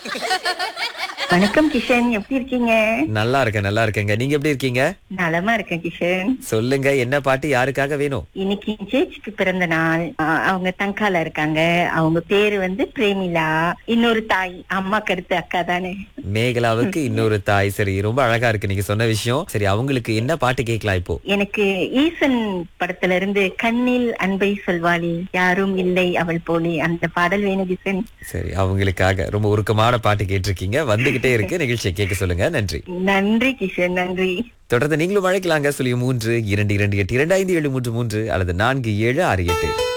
வணக்கம் கிஷன் எப்படி இருக்கீங்க நல்லா இருக்கேன் நல்லா இருக்கேங்க நீங்க எப்படி இருக்கீங்க நலமா இருக்கேன் கிஷன் சொல்லுங்க என்ன பாட்டு யாருக்காக வேணும் இன்னைக்கு சேச்சிக்கு பிறந்த நாள் ஆ, அவங்க தங்கால இருக்காங்க அவங்க பேரு வந்து பிரேமிலா இன்னொரு தாய் அம்மாக்கு அடுத்த அக்கா தானே மேகலாவுக்கு இன்னொரு தாய் சரி ரொம்ப அழகா இருக்கு நீங்க சொன்ன விஷயம் சரி அவங்களுக்கு என்ன பாட்டு கேட்கலாம் இப்போ எனக்கு ஈசன் படத்துல இருந்து கண்ணில் அன்பை சொல்வாளி யாரும் இல்லை அவள் போலே அந்த பாடல் வேணும் கிஷன் சரி அவங்களுக்காக ரொம்ப உருக்கமான பாட்டு கேட்டிருக்கீங்க வந்துகிட்டே இருக்கு நிகழ்ச்சியை கேட்க சொல்லுங்க நன்றி நன்றி கிஷன் நன்றி தொடர்ந்து நீங்களும் அழைக்கலாங்க சொல்லி மூன்று இரண்டு இரண்டு எட்டு இரண்டு ஐந்து ஏழு மூன்று மூன்று அல்லது நான்கு ஏழு ஆறு எட்டு